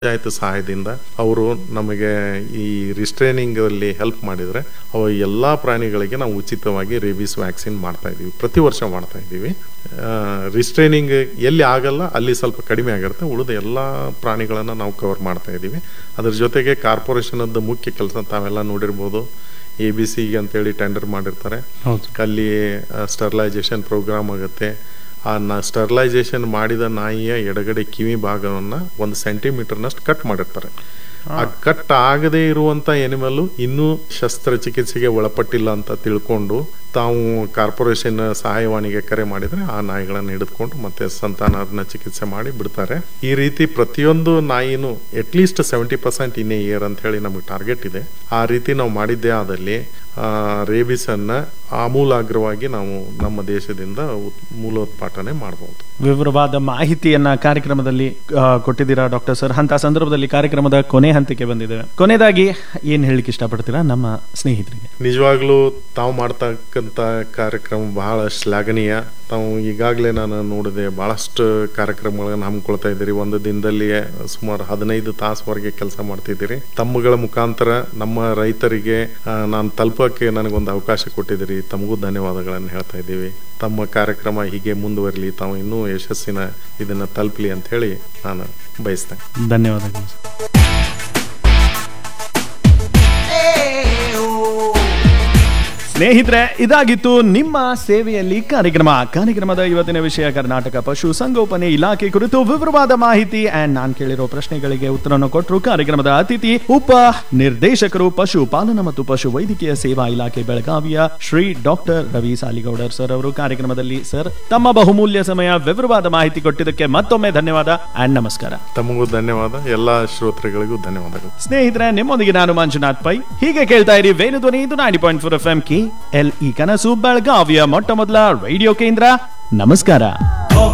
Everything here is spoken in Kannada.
ಪಂಚಾಯತ್ ಸಹಾಯದಿಂದ ಅವರು ನಮಗೆ ಈ ರಿಸ್ಟ್ರೈನಿಂಗ್ ಅಲ್ಲಿ ಹೆಲ್ಪ್ ಮಾಡಿದರೆ ಅವ ಎಲ್ಲ ಪ್ರಾಣಿಗಳಿಗೆ ನಾವು ಉಚಿತವಾಗಿ ರೇಬಿಸ್ ವ್ಯಾಕ್ಸಿನ್ ಮಾಡ್ತಾ ಇದೀವಿ ಪ್ರತಿ ವರ್ಷ ಮಾಡ್ತಾ ಇದ್ದೀವಿ ರಿಸ್ಟ್ರೈನಿಂಗ್ ಎಲ್ಲಿ ಆಗಲ್ಲ ಅಲ್ಲಿ ಸ್ವಲ್ಪ ಕಡಿಮೆ ಆಗಿರುತ್ತೆ ಉಳಿದ ಎಲ್ಲ ಪ್ರಾಣಿಗಳನ್ನು ನಾವು ಕವರ್ ಮಾಡ್ತಾ ಇದ್ದೀವಿ ಅದ್ರ ಜೊತೆಗೆ ಕಾರ್ಪೊರೇಷನದ್ದು ಮುಖ್ಯ ಕೆಲಸ ತಾವೆಲ್ಲ ನೋಡಿರ್ಬೋದು ಎ ಬಿ ಸಿ ಅಂತೇಳಿ ಟೆಂಡರ್ ಮಾಡಿರ್ತಾರೆ ಹೌದು ಅಲ್ಲಿ ಸ್ಟರ್ಲೈಜೇಷನ್ ಪ್ರೋಗ್ರಾಮ್ ಆಗುತ್ತೆ ಆ ನ ಸ್ಟರ್ಲೈಜೇಷನ್ ಮಾಡಿದ ನಾಯಿಯ ಎಡಗಡೆ ಕಿವಿ ಭಾಗವನ್ನು ಒಂದು ಸೆಂಟಿಮೀಟರ್ನಷ್ಟು ಕಟ್ ಮಾಡಿರ್ತಾರೆ ಆ ಕಟ್ ಆಗದೇ ಇರುವಂತ ಎನಿಮಲ್ ಇನ್ನೂ ಶಸ್ತ್ರಚಿಕಿತ್ಸೆಗೆ ಒಳಪಟ್ಟಿಲ್ಲ ಅಂತ ತಿಳ್ಕೊಂಡು ತಾವು ಕಾರ್ಪೊರೇಷನ್ ಸಹಾಯವಾಣಿಗೆ ಕರೆ ಮಾಡಿದ್ರೆ ಆ ನಾಯಿಗಳನ್ನು ಹಿಡಿದುಕೊಂಡು ಮತ್ತೆ ಸಂತಾನನ ಚಿಕಿತ್ಸೆ ಮಾಡಿ ಬಿಡ್ತಾರೆ ಈ ರೀತಿ ಪ್ರತಿಯೊಂದು ನಾಯಿನೂ at least seventy percent in a year ಅಂತ ಹೇಳಿ ನಮಗೆ ಟಾರ್ಗೆಟ್ ಇದೆ ಆ ರೀತಿ ನಾವು ಮಾಡಿದ್ದೇ ಆದಲ್ಲಿ ರೇಬಿಸ್ ಅನ್ನ ಆಮೂಲಾಗ್ರವಾಗಿ ನಾವು ನಮ್ಮ ದೇಶದಿಂದ ಉತ್- ಮೂಲೋತ್ಪಾಟನೆ ಮಾಡಬಹುದು ವಿವರವಾದ ಮಾಹಿತಿಯನ್ನ ಕಾರ್ಯಕ್ರಮದಲ್ಲಿ ಆ, ಕೊಟ್ಟಿದ್ದೀರಾ ಡಾಕ್ಟರ್ ಸರ್ ಅಂತ ಸಂದರ್ಭದಲ್ಲಿ ಕಾರ್ಯಕ್ರಮದ ಕೊನೆ ಹಂತಕ್ಕೆ ಬಂದಿದ್ದೇವೆ ಕೊನೆಯದಾಗಿ ಏನ್ ಹೇಳಿಕ್ಕೆ ಇಷ್ಟಪಡ್ತೀರಾ ನಮ್ಮ ಸ್ನೇಹಿತರಿಗೆ ನಿಜವಾಗ್ಲೂ ತಾವು ಮಾಡ್ತಕ್ಕಂಥ ಕಾರ್ಯಕ್ರಮ ಬಹಳ ಶ್ಲಾಘನೀಯ ತಾವು ಈಗಾಗಲೇ ನಾನು ನೋಡಿದೆ ಬಹಳಷ್ಟು ಕಾರ್ಯಕ್ರಮಗಳನ್ನು ಹಮ್ಮಿಕೊಳ್ತಾ ಇದ್ದೀರಿ ಒಂದು ದಿನದಲ್ಲಿ ಸುಮಾರು ಹದಿನೈದು ತಾಸುವರೆಗೆ ಕೆಲಸ ಮಾಡ್ತಿದ್ದೀರಿ ತಮ್ಮಗಳ ಮುಖಾಂತರ ನಮ್ಮ ರೈತರಿಗೆ ಆ, ನಾನು ತಲುಪಕ್ಕೆ ನನಗೊಂದು ಅವಕಾಶ ಕೊಟ್ಟಿದ್ದೀರಿ ತಮಗೂ ಧನ್ಯವಾದಗಳನ್ನು ಹೇಳ್ತಾ ಇದ್ದೀವಿ ತಮ್ಮ ಕಾರ್ಯಕ್ರಮ ಹೀಗೆ ಮುಂದುವರಲಿ ತಾವು ಇನ್ನೂ ಯಶಸ್ಸಿನ ಇದನ್ನ ತಲುಪಲಿ ಅಂತ ಹೇಳಿ ನಾನು ಬಯಸ್ತೇನೆ ಧನ್ಯವಾದಗಳು ಸರ್. ಸ್ನೇಹಿತರೆ ಇದಾಗಿತ್ತು ನಿಮ್ಮ ಸೇವೆಯಲ್ಲಿ ಕಾರ್ಯಕ್ರಮ ಕಾರ್ಯಕ್ರಮದ ಇವತ್ತಿನ ವಿಷಯ ಕರ್ನಾಟಕ ಪಶು ಸಂಗೋಪನೆ ಇಲಾಖೆ ಕುರಿತು ವಿವರವಾದ ಮಾಹಿತಿ ಅಂಡ್ ನಾನ್ ಕೇಳಿರೋ ಪ್ರಶ್ನೆಗಳಿಗೆ ಉತ್ತರವನ್ನು ಕೊಟ್ಟರು ಕಾರ್ಯಕ್ರಮದ ಅತಿಥಿ ಉಪ ನಿರ್ದೇಶಕರು ಪಶು ಪಾಲನಾ ಮತ್ತು ಪಶು ವೈದ್ಯಕೀಯ ಸೇವಾ ಇಲಾಖೆ ಬೆಳಗಾವಿಯ ಶ್ರೀ ಡಾಕ್ಟರ್ ರವಿ ಸಾಲಿಗೌಡರ್ ಸರ್ ಅವರು ಕಾರ್ಯಕ್ರಮದಲ್ಲಿ ಸರ್ ತಮ್ಮ ಬಹುಮೂಲ್ಯ ಸಮಯ ವಿವರವಾದ ಮಾಹಿತಿ ಕೊಟ್ಟಿದ್ದಕ್ಕೆ ಮತ್ತೊಮ್ಮೆ ಧನ್ಯವಾದ ಅಂಡ್ ನಮಸ್ಕಾರ ತಮಗೂ ಧನ್ಯವಾದ ಎಲ್ಲ ಶ್ರೋತೃಗಳಿಗೂ ಧನ್ಯವಾದಗಳು ಸ್ನೇಹಿತರೆ ನಿಮ್ಮೊಂದಿಗೆ ನಾನು ಮಂಜುನಾಥ್ ಪೈ ಹೀಗೆ ಕೇಳ್ತಾ ಇರಿ ವೇಣು ಧ್ವನಿ ಇದು ninety point four F M K L E ಕನಸು ಬೆಳಗಾವಿಯ ಮೊಟ್ಟ ಮೊದಲ ರೇಡಿಯೋ ಕೇಂದ್ರ ನಮಸ್ಕಾರ